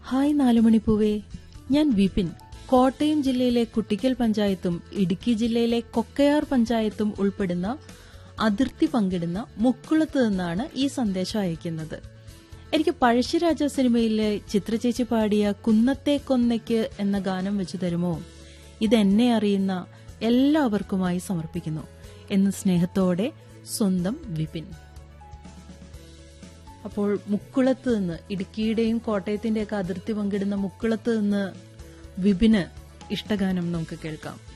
hi നാലുമണിപ്പൂവേ ഞാൻ വിപിൻ കോട്ടയം ജില്ലയിലെ കുട്ടിക്കൽ പഞ്ചായത്തും ഇടുക്കി ജില്ലയിലെ കൊക്കയാർ പഞ്ചായത്തും ഉൾപ്പെടുന്ന അതിർത്തി പങ്കിടുന്ന മുക്കുളത്ത് നിന്നാണ് ഈ സന്ദേശം അയക്കുന്നത് എനിക്ക് പഴശ്ശിരാജ സിനിമയിലെ ചിത്രചേച്ചി പാടിയ കുന്നത്തെ കൊന്നയ്ക്ക് എന്ന ഗാനം വെച്ചു തരുമോ ഇതെന്നെ അറിയുന്ന എല്ലാവർക്കുമായി സമർപ്പിക്കുന്നു എന്ന് സ്നേഹത്തോടെ സ്വന്തം വിപിൻ അപ്പോൾ മുക്കുളത്ത് നിന്ന് ഇടുക്കിയുടെയും കോട്ടയത്തിന്റെയൊക്കെ അതിർത്തി പങ്കിടുന്ന മുക്കുളത്ത് നിന്ന് വിപിന് ഇഷ്ടഗാനം നമുക്ക് കേൾക്കാം